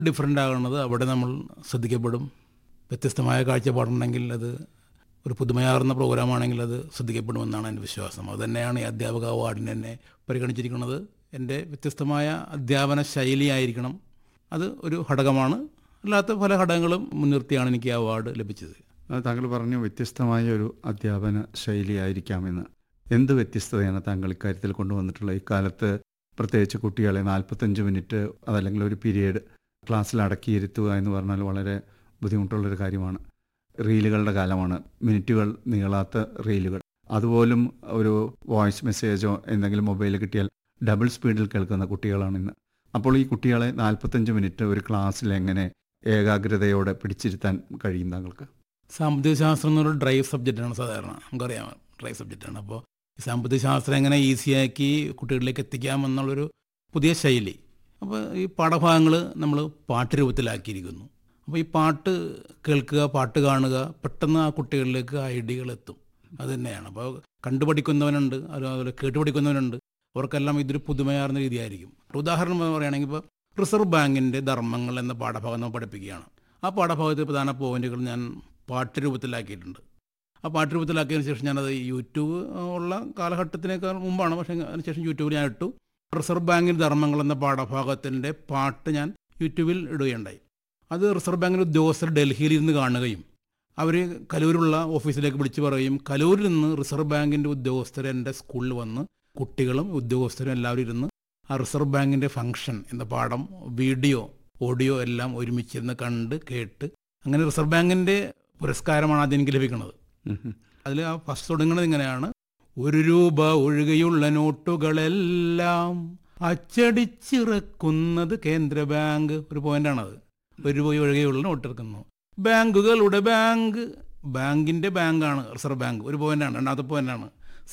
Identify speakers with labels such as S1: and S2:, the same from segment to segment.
S1: Different ആകുന്നത് അവിടെ നമ്മൾ ശ്രദ്ധിക്കപ്പെടും വ്യത്യസ്തമായ കാഴ്ചപ്പാടുണ്ടെങ്കിൽ അത് ഒരു പുതുമയാർന്ന പ്രോഗ്രാമാണെങ്കിൽ അത് ശ്രദ്ധിക്കപ്പെടുമെന്നാണ് എൻ്റെ വിശ്വാസം അതുതന്നെയാണ് ഈ അധ്യാപക അവാർഡിന് എന്നെ പരിഗണിച്ചിരിക്കുന്നത് എൻ്റെ വ്യത്യസ്തമായ അധ്യാപന ശൈലിയായിരിക്കണം അത് ഒരു ഘടകമാണ് അല്ലാത്ത പല ഘടകങ്ങളും മുൻനിർത്തിയാണ് എനിക്ക് ഈ അവാർഡ് ലഭിച്ചത്
S2: അത് താങ്കൾ പറഞ്ഞു വ്യത്യസ്തമായ ഒരു അധ്യാപന ശൈലിയായിരിക്കാമെന്ന് എന്ത് വ്യത്യസ്തതയാണ് താങ്കൾ ഇക്കാര്യത്തിൽ കൊണ്ടുവന്നിട്ടുള്ളത് ഇക്കാലത്ത് പ്രത്യേകിച്ച് കുട്ടികളെ നാൽപ്പത്തഞ്ച് മിനിറ്റ് അതല്ലെങ്കിൽ ഒരു പീരീഡ് ക്ലാസ്സിൽ അടക്കിയിരുത്തുക എന്ന് പറഞ്ഞാൽ വളരെ ബുദ്ധിമുട്ടുള്ളൊരു കാര്യമാണ് റീലുകളുടെ കാലമാണ് മിനിറ്റുകൾ നീളാത്ത റീലുകൾ അതുപോലും ഒരു വോയിസ് മെസ്സേജോ എന്തെങ്കിലും മൊബൈൽ കിട്ടിയാൽ ഡബിൾ സ്പീഡിൽ കേൾക്കുന്ന കുട്ടികളാണ് ഇന്ന് അപ്പോൾ ഈ കുട്ടികളെ നാൽപ്പത്തഞ്ച് മിനിറ്റ് ഒരു ക്ലാസ്സിൽ എങ്ങനെ ഏകാഗ്രതയോടെ പിടിച്ചിരുത്താൻ കഴിയും താങ്കൾക്ക്
S1: സാമ്പത്തിക ശാസ്ത്രം എന്നൊരു ഡ്രൈവ് സബ്ജക്റ്റാണ് സാധാരണ നമുക്കറിയാം ഡ്രൈവ് സബ്ജക്റ്റാണ് അപ്പോൾ ഈ സാമ്പത്തിക ശാസ്ത്രം എങ്ങനെ ഈസിയാക്കി കുട്ടികളിലേക്ക് എത്തിക്കാം എന്നുള്ളൊരു പുതിയ ശൈലി അപ്പോൾ ഈ പാഠഭാഗങ്ങൾ നമ്മൾ പാട്ട് രൂപത്തിലാക്കിയിരിക്കുന്നു അപ്പോൾ ഈ പാട്ട് കേൾക്കുക പാട്ട് കാണുക പെട്ടെന്ന് ആ കുട്ടികളിലേക്ക് ഐഡിയകൾ എത്തും അത് തന്നെയാണ് അപ്പോൾ കണ്ടു പഠിക്കുന്നവനുണ്ട് അതുപോലെ കേട്ട് പഠിക്കുന്നവനുണ്ട് അവർക്കെല്ലാം ഇതൊരു പുതുമയാർന്ന രീതിയായിരിക്കും ഉദാഹരണം പറയുകയാണെങ്കിൽ ഇപ്പോൾ റിസർവ് ബാങ്കിൻ്റെ ധർമ്മങ്ങൾ എന്ന പാഠഭാഗം നമ്മൾ പഠിപ്പിക്കുകയാണ് ആ പാഠഭാഗത്തെ പ്രധാന പോയിന്റുകൾ ഞാൻ പാട്ട് രൂപത്തിലാക്കിയിട്ടുണ്ട് ആ പാട്ട് രൂപത്തിലാക്കിയതിന് ശേഷം ഞാനത് യൂട്യൂബ് ഉള്ള കാലഘട്ടത്തിനേക്കാൾ മുമ്പാണ് പക്ഷേ അതിനുശേഷം യൂട്യൂബിൽ ഞാൻ ഇട്ടു റിസർവ് ബാങ്കിൻ്റെ ധർമ്മങ്ങൾ എന്ന പാഠഭാഗത്തിൻ്റെ പാട്ട് ഞാൻ യൂട്യൂബിൽ ഇടുകയുണ്ടായി അത് റിസർവ് ബാങ്കിൻ്റെ ഉദ്യോഗസ്ഥർ ഡൽഹിയിൽ ഇരുന്ന് കാണുകയും അവർ കലൂരുള്ള ഓഫീസിലേക്ക് വിളിച്ചു പറയുകയും കലൂരിൽ നിന്ന് റിസർവ് ബാങ്കിൻ്റെ ഉദ്യോഗസ്ഥർ എൻ്റെ സ്കൂളിൽ വന്ന് കുട്ടികളും ഉദ്യോഗസ്ഥരും എല്ലാവരും ഇരുന്ന് ആ റിസർവ് ബാങ്കിൻ്റെ ഫംഗ്ഷൻ എന്ന പാഠം വീഡിയോ ഓഡിയോ എല്ലാം ഒരുമിച്ചിരുന്ന് കണ്ട് കേട്ട് അങ്ങനെ റിസർവ് ബാങ്കിൻ്റെ പുരസ്കാരമാണ് ആദ്യം എനിക്ക് ലഭിക്കുന്നത്
S2: ഉം ഉം.
S1: അതിൽ ആ ഫസ്റ്റ് തുടങ്ങുന്നത് ഇങ്ങനെയാണ് ഒരു രൂപ ഒഴികെയുള്ള നോട്ടുകളെല്ലാം അച്ചടിച്ചിറക്കുന്നത് കേന്ദ്ര ബാങ്ക് ഒരു പോയിന്റാണത് ഒരു രൂപ ഒഴികെയുള്ള നോട്ട് ഇറക്കുന്നു ബാങ്കുകളുടെ ബാങ്ക് ബാങ്കിന്റെ ബാങ്കാണ് റിസർവ് ബാങ്ക് ഒരു പോയിന്റാണ് രണ്ടാമത്തെ പോയിന്റാണ്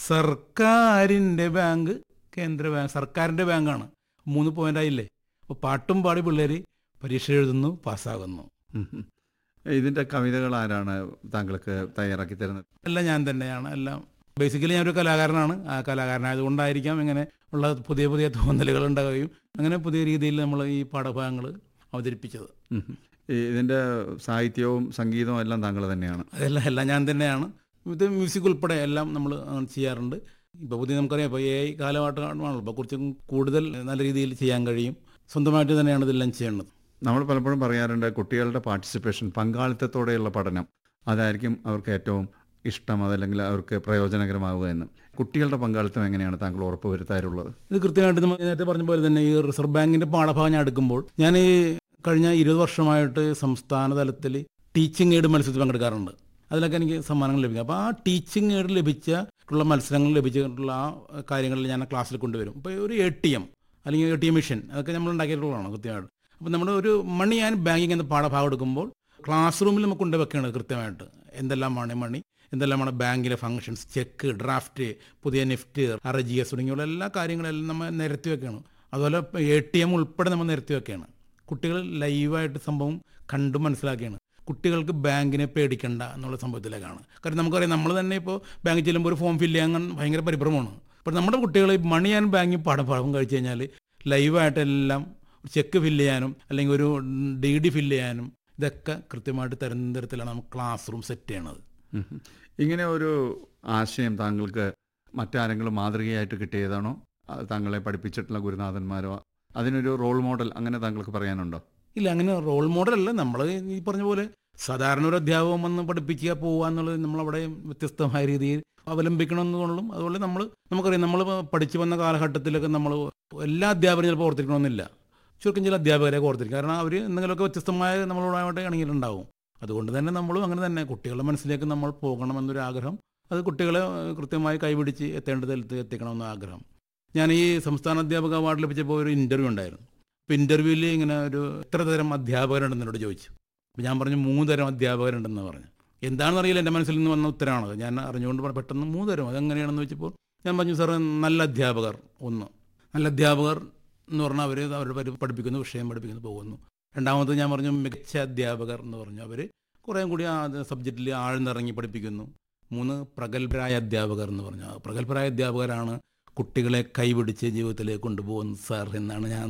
S1: സർക്കാരിന്റെ ബാങ്ക് കേന്ദ്ര ബാങ്ക് സർക്കാരിന്റെ ബാങ്കാണ് മൂന്ന് പോയിന്റ് ആയില്ലേ അപ്പോൾ പാട്ടും പാടി പിള്ളേർ പരീക്ഷ എഴുതുന്നു പാസ്സാകുന്നു
S2: ഉം ഉം. ഇതിന്റെ കവിതകൾ ആരാണ് താങ്കൾക്ക് തയ്യാറാക്കി തരുന്നത്
S1: എല്ലാം ഞാൻ തന്നെയാണ് എല്ലാം ബേസിക്കലി ഞാനൊരു കലാകാരനാണ് ആ കലാകാരനായതുകൊണ്ടായിരിക്കാം ഇങ്ങനെ ഉള്ള പുതിയ പുതിയ തോന്നലുകൾ ഉണ്ടാവുകയും അങ്ങനെ പുതിയ രീതിയിൽ നമ്മൾ ഈ പാഠഭാഗങ്ങൾ അവതരിപ്പിച്ചത്
S2: ഉം ഉം. ഈ ഇതിന്റെ സാഹിത്യവും സംഗീതവും എല്ലാം താങ്കൾ തന്നെയാണ്
S1: അതെല്ലാം എല്ലാം ഞാൻ തന്നെയാണ് ഇത് മ്യൂസിക് ഉൾപ്പെടെ എല്ലാം നമ്മൾ ചെയ്യാറുണ്ട് ഇപ്പോൾ പുതിയ നമുക്കറിയാം ഇപ്പോൾ എ ഐ കാലഘട്ടമാണല്ലോ അപ്പോൾ കുറച്ചും കൂടുതൽ നല്ല രീതിയിൽ ചെയ്യാൻ കഴിയും സ്വന്തമായിട്ട് തന്നെയാണ് ഇതെല്ലാം ചെയ്യേണ്ടത്
S2: നമ്മൾ പലപ്പോഴും പറയാറുണ്ട് കുട്ടികളുടെ പാർട്ടിസിപ്പേഷൻ പങ്കാളിത്തത്തോടെയുള്ള പഠനം അതായിരിക്കും അവർക്ക് ഏറ്റവും ഇഷ്ടം അതല്ലെങ്കിൽ അവർക്ക് പ്രയോജനകരമാവുക എന്ന് കുട്ടികളുടെ പങ്കാളിത്തം എങ്ങനെയാണ് താങ്കൾ ഉറപ്പുവരുത്താറുള്ളത്
S1: ഇത് കൃത്യമായിട്ട് നമ്മൾ നേരത്തെ പറഞ്ഞ പോലെ തന്നെ ഈ റിസർവ് ബാങ്കിന്റെ പാഠഭാഗം ഞാൻ എടുക്കുമ്പോൾ ഞാൻ ഈ കഴിഞ്ഞ ഇരുപത് വർഷമായിട്ട് സംസ്ഥാന തലത്തിൽ ടീച്ചിങ് എയ്ഡ് മത്സരത്തിൽ പങ്കെടുക്കാറുണ്ട് അതിലൊക്കെ എനിക്ക് സമ്മാനങ്ങൾ ലഭിക്കും അപ്പോൾ ആ ടീച്ചിങ് എയ്ഡ് ലഭിച്ചിട്ടുള്ള മത്സരങ്ങൾ ലഭിച്ചിട്ടുള്ള ആ കാര്യങ്ങളിൽ ഞാൻ ക്ലാസ്സിൽ കൊണ്ടുവരും ഇപ്പോൾ ഒരു എ ടി എം അല്ലെങ്കിൽ എ ടി എം മെഷീൻ അതൊക്കെ നമ്മൾ ഉണ്ടാക്കിയിട്ടുള്ളതാണ് കൃത്യമായിട്ട് അപ്പോൾ നമ്മൾ ഒരു മണി ആൻഡ് ബാങ്കിങ് എന്ന പാഠഭാഗം എടുക്കുമ്പോൾ ക്ലാസ് റൂമിൽ നമുക്ക് കൊണ്ടുവെക്കുകയാണ് കൃത്യമായിട്ട് എന്തെല്ലാമാണ് മണി എന്തെല്ലാമാണ് ബാങ്കിലെ ഫങ്ഷൻസ് ചെക്ക് ഡ്രാഫ്റ്റ് പുതിയ നിഫ്റ്റ് ആർ ജി എസ് തുടങ്ങിയുള്ള എല്ലാ കാര്യങ്ങളെല്ലാം നമ്മൾ നിരത്തി വെക്കുകയാണ് അതുപോലെ എ ടി എം ഉൾപ്പെടെ നമ്മൾ നിരത്തി വെക്കുകയാണ് കുട്ടികൾ ലൈവായിട്ട് സംഭവം കണ്ടു മനസ്സിലാക്കുകയാണ് കുട്ടികൾക്ക് ബാങ്കിനെ പേടിക്കണ്ട എന്നുള്ള സംഭവത്തിലേക്കാണ് കാരണം നമുക്കറിയാം നമ്മൾ തന്നെ ഇപ്പോൾ ബാങ്കിൽ ചെല്ലുമ്പോൾ ഒരു ഫോം ഫില്ല് ചെയ്യാൻ ഭയങ്കര പരിഭ്രമമാണ് അപ്പോൾ നമ്മുടെ കുട്ടികൾ ഈ മണി ആൻഡ് ബാങ്കിങ് പാഠം പാഠം കഴിച്ചു കഴിഞ്ഞാൽ ലൈവായിട്ടെല്ലാം ചെക്ക് ഫില്ല് ചെയ്യാനും അല്ലെങ്കിൽ ഒരു ഡി ഡി ഫില്ല് ചെയ്യാനും ഇതൊക്കെ കൃത്യമായിട്ട് തരുന്ന തരത്തിലാണ് നമുക്ക് ക്ലാസ് റൂം സെറ്റ് ചെയ്യണത്
S2: ഉം ഉം. ഇങ്ങനെ ഒരു ആശയം താങ്കൾക്ക് മറ്റാരെങ്കിലും മാതൃകയായിട്ട് കിട്ടിയതാണോ അത് താങ്കളെ പഠിപ്പിച്ചിട്ടുള്ള ഗുരുനാഥന്മാരോ അതിനൊരു റോൾ മോഡൽ അങ്ങനെ താങ്കൾക്ക് പറയാനുണ്ടോ
S1: ഇല്ല അങ്ങനെ റോൾ മോഡലല്ല നമ്മൾ ഈ പറഞ്ഞ പോലെ സാധാരണ ഒരു അധ്യാപകം വന്ന് പഠിപ്പിക്കുക പോവുക എന്നുള്ളത് നമ്മളവിടെ വ്യത്യസ്തമായ രീതിയിൽ അവലംബിക്കണമെന്നുള്ളതും അതുപോലെ നമ്മൾ നമുക്കറിയാം നമ്മൾ പഠിച്ചു വന്ന കാലഘട്ടത്തിലൊക്കെ നമ്മൾ എല്ലാ അധ്യാപകരും ചിലപ്പോൾ ഓർത്തിരിക്കണമെന്നില്ല ചുരുക്കം ചില അധ്യാപകരെ ഓർത്തിരിക്കും കാരണം അവർ എന്തെങ്കിലുമൊക്കെ വ്യത്യസ്തമായ നമ്മളോടായിട്ട് ഇണങ്ങിയിട്ടുണ്ടാവും അതുകൊണ്ട് തന്നെ നമ്മളും അങ്ങനെ തന്നെ കുട്ടികളുടെ മനസ്സിലേക്ക് നമ്മൾ പോകണമെന്നൊരു ആഗ്രഹം അത് കുട്ടികളെ ഏഹ്, കൃത്യമായി കൈപിടിച്ച് എത്തേണ്ട തലത്ത് എത്തിക്കണമെന്ന ആഗ്രഹം ഞാൻ ഈ സംസ്ഥാന അധ്യാപക അവാർഡ് ലഭിച്ചപ്പോൾ ഒരു ഇൻ്റർവ്യൂ ഉണ്ടായിരുന്നു അപ്പോൾ ഇൻ്റർവ്യൂവിൽ ഇങ്ങനെ ഒരു എത്ര തരം അധ്യാപകരുണ്ടെന്ന് എന്നോട് ചോദിച്ചു അപ്പോൾ ഞാൻ പറഞ്ഞു മൂന്ന് തരം അധ്യാപകരുണ്ടെന്ന് പറഞ്ഞു എന്താണെന്ന് അറിയില്ല എൻ്റെ മനസ്സിൽ നിന്ന് വന്ന ഉത്തരമാണത് ഞാൻ അറിഞ്ഞുകൊണ്ട് പറഞ്ഞു, പെട്ടെന്ന് മൂന്ന് തരം അതെങ്ങനെയാണെന്ന് ചോദിച്ചപ്പോൾ ഞാൻ പറഞ്ഞു സാറേ നല്ല അധ്യാപകർ ഒന്ന് നല്ല അധ്യാപകർ എന്ന് പറഞ്ഞാൽ അവർ അവരുടെ പരി- പഠിപ്പിക്കുന്നു വിഷയം പഠിപ്പിക്കുന്നു പോകുന്നു രണ്ടാമത് ഞാൻ പറഞ്ഞു മികച്ച അധ്യാപകർ എന്ന് പറഞ്ഞു അവർ കുറേ കൂടി ആ സബ്ജക്റ്റിൽ ആഴ്ന്നിറങ്ങി പഠിപ്പിക്കുന്നു മൂന്ന് പ്രഗത്ഭരായ അധ്യാപകർ എന്ന് പറഞ്ഞു ആ പ്രഗത്ഭരായ അധ്യാപകരാണ് കുട്ടികളെ കൈപിടിച്ച് ജീവിതത്തിലേക്ക് കൊണ്ടുപോകുന്നത് സാർ എന്നാണ് ഞാൻ അന്ന്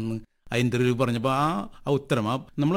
S1: ആ ഇൻ്റർവ്യൂ പറഞ്ഞപ്പോൾ ആ ആ ഉത്തരം ആ നമ്മൾ